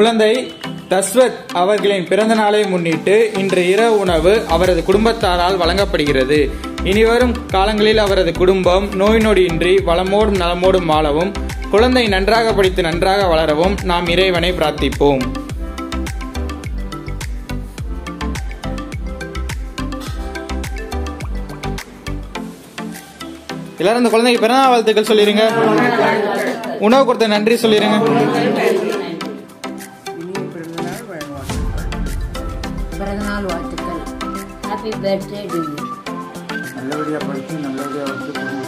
குழந்தை தஸ்வத் அவர்களின் பிறந்த நாளை முன்னிட்டு இன்று இரவு உணவு அவரது குடும்பத்தாரால் வழங்கப்படுகிறது இனிவரும் காலங்களில் அவரது குடும்பம் நோய் நொடியின்றி வளமோடும் நலமோடும் வாழவும் குழந்தை நன்றாக படித்து நன்றாக வளரவும் நாம் இறைவனை பிரார்த்திப்போம் எல்லாரும் இந்த குழந்தைக்கு பிறந்தநாள் வாழ்த்துக்கள் சொல்லிருங்க உணவு கொடுத்த நன்றி சொல்லிருங்க இனிய பிறந்தநாள் வாழ்த்துக்கள் பிறந்தநாள் வாழ்த்துக்கள் ஹாப்பி பர்த்டே டு யூ நல்லபடியாக படித்து நல்லபடியாக வந்து குடும்பம்